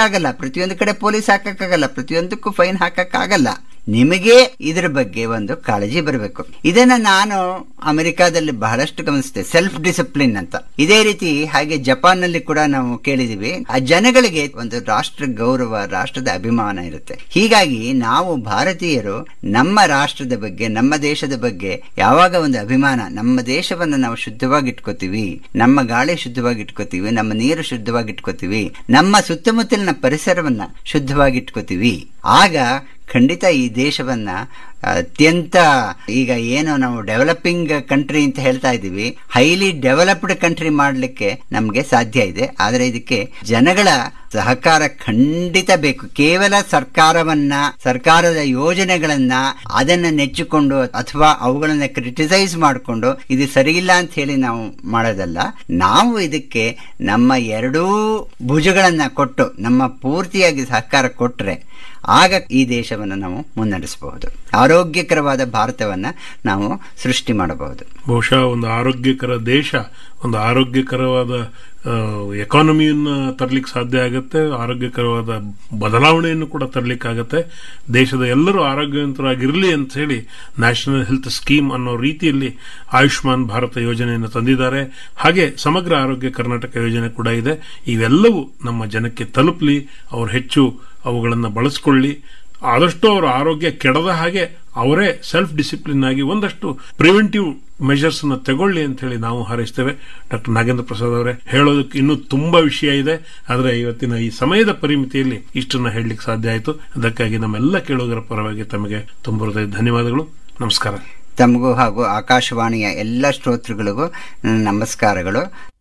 ಹಾಕಕ್ಕಾಗಲ್ಲ ಪ್ರತಿಯೊಂದು ಕಡೆ ಪೊಲೀಸ್ ಹಾಕಕ್ಕಾಗಲ್ಲ ಪ್ರತಿಯೊಂದಕ್ಕೂ ಫೈನ್ ಹಾಕಕ್ಕಾಗಲ್ಲ ನಿಮಗೆ ಇದ್ರ ಬಗ್ಗೆ ಒಂದು ಕಾಳಜಿ ಬರಬೇಕು ಇದನ್ನ ನಾನು ಅಮೆರಿಕಾದಲ್ಲಿ ಬಹಳಷ್ಟು ಗಮನಿಸಿದೆ ಸೆಲ್ಫ್ ಡಿಸಿಪ್ಲಿನ್ ಅಂತ ಇದೇ ರೀತಿ ಹಾಗೆ ಜಪಾನ್ ನಲ್ಲಿ ಕೂಡ ನಾವು ಕೇಳಿದೀವಿ ಆ ಜನಗಳಿಗೆ ಒಂದು ರಾಷ್ಟ್ರ ಗೌರವ ರಾಷ್ಟ್ರದ ಅಭಿಮಾನ ಇರುತ್ತೆ ಹೀಗಾಗಿ ನಾವು ಭಾರತೀಯರು ನಮ್ಮ ರಾಷ್ಟ್ರದ ಬಗ್ಗೆ ನಮ್ಮ ದೇಶದ ಬಗ್ಗೆ ಯಾವಾಗ ಒಂದು ಅಭಿಮಾನ ನಮ್ಮ ದೇಶವನ್ನು ನಾವು ಶುದ್ಧವಾಗಿ ಇಟ್ಕೋತೀವಿ ನಮ್ಮ ಗಾಳಿ ಶುದ್ಧವಾಗಿ ಇಟ್ಕೋತೀವಿ ನಮ್ಮ ನೀರು ಶುದ್ಧವಾಗಿ ಇಟ್ಕೋತೀವಿ ನಮ್ಮ ಸುತ್ತಮುತ್ತಲಿನ ಪರಿಸರವನ್ನ ಶುದ್ಧವಾಗಿ ಇಟ್ಕೋತೀವಿ ಆಗ ಖಂಡಿತ ಈ ದೇಶವನ್ನ ಅತ್ಯಂತ ಈಗ ಏನು ನಾವು ಡೆವಲಪಿಂಗ್ ಕಂಟ್ರಿ ಅಂತ ಹೇಳ್ತಾ ಇದ್ದೀವಿ ಹೈಲಿ ಡೆವಲಪ್ಡ್ ಕಂಟ್ರಿ ಮಾಡಲಿಕ್ಕೆ ನಮಗೆ ಸಾಧ್ಯ ಇದೆ ಆದರೆ ಇದಕ್ಕೆ ಜನಗಳ ಸಹಕಾರ ಖಂಡಿತ ಬೇಕು ಕೇವಲ ಸರ್ಕಾರವನ್ನ ಸರ್ಕಾರದ ಯೋಜನೆಗಳನ್ನ ಅದನ್ನ ನೆಚ್ಚಿಕೊಂಡು ಅಥವಾ ಅವುಗಳನ್ನ ಕ್ರಿಟಿಸೈಸ್ ಮಾಡಿಕೊಂಡು ಇದು ಸರಿಯಿಲ್ಲ ಅಂತ ಹೇಳಿ ನಾವು ಮಾಡೋದಲ್ಲ ನಾವು ಇದಕ್ಕೆ ನಮ್ಮ ಎರಡೂ ಭುಜಗಳನ್ನ ಕೊಟ್ಟು ನಮ್ಮ ಪೂರ್ತಿಯಾಗಿ ಸಹಕಾರ ಕೊಟ್ರೆ ಆಗ ಈ ದೇಶವನ್ನು ನಾವು ಮುನ್ನಡೆಸಬಹುದು ಆರೋಗ್ಯಕರವಾದ ಭಾರತವನ್ನ ನಾವು ಸೃಷ್ಟಿ ಮಾಡಬಹುದು ಬಹುಶಃ ಒಂದು ಆರೋಗ್ಯಕರ ದೇಶ ಒಂದು ಆರೋಗ್ಯಕರವಾದ ಎಕಾನಮಿಯನ್ನ ತರಲಿಕ್ಕೆ ಸಾಧ್ಯ ಆಗುತ್ತೆ ಆರೋಗ್ಯಕರವಾದ ಬದಲಾವಣೆಯನ್ನು ಕೂಡ ತರಲಿಕ್ಕಾಗತ್ತೆ ದೇಶದ ಎಲ್ಲರೂ ಆರೋಗ್ಯವಂತರಾಗಿರಲಿ ಅಂತ ಹೇಳಿ ನ್ಯಾಷನಲ್ ಹೆಲ್ತ್ ಸ್ಕೀಮ್ ಅನ್ನೋ ರೀತಿಯಲ್ಲಿ ಆಯುಷ್ಮಾನ್ ಭಾರತ ಯೋಜನೆಯನ್ನು ತಂದಿದ್ದಾರೆ ಹಾಗೆ ಸಮಗ್ರ ಆರೋಗ್ಯ ಕರ್ನಾಟಕ ಯೋಜನೆ ಕೂಡ ಇದೆ ಇವೆಲ್ಲವೂ ನಮ್ಮ ಜನಕ್ಕೆ ತಲುಪಲಿ ಅವರು ಹೆಚ್ಚು ಅವುಗಳನ್ನು ಬಳಸ್ಕೊಳ್ಳಿ ಆದಷ್ಟು ಅವರ ಆರೋಗ್ಯ ಕೆಡದ ಹಾಗೆ ಅವರೇ ಸೆಲ್ಫ್ ಡಿಸಿಪ್ಲಿನ್ ಆಗಿ ಒಂದಷ್ಟು ಪ್ರಿವೆಂಟಿವ್ ಮೆಷರ್ಸ್ ಅನ್ನ ತಗೊಳ್ಳಿ ಅಂತ ಹೇಳಿ ನಾವು ಹಾರೈಸ್ತೇವೆ ಡಾಕ್ಟರ್ ನಾಗೇಂದ್ರ ಪ್ರಸಾದ್ ಅವರೇ ಹೇಳೋದಕ್ಕೆ ಇನ್ನೂ ತುಂಬಾ ವಿಷಯ ಇದೆ ಆದರೆ ಇವತ್ತಿನ ಈ ಸಮಯದ ಪರಿಮಿತಿಯಲ್ಲಿ ಇಷ್ಟನ್ನ ಹೇಳಲಿಕ್ಕೆ ಸಾಧ್ಯ ಆಯಿತು ಅದಕ್ಕಾಗಿ ನಮ್ಮೆಲ್ಲ ಕೇಳುಗರ ಪರವಾಗಿ ತಮಗೆ ತುಂಬ ಹೃದಯ ಧನ್ಯವಾದಗಳು ನಮಸ್ಕಾರ ತಮಗೂ ಹಾಗೂ ಆಕಾಶವಾಣಿಯ ಎಲ್ಲ ಶ್ರೋತೃಗಳಿಗೂ ನನ್ನ ನಮಸ್ಕಾರಗಳು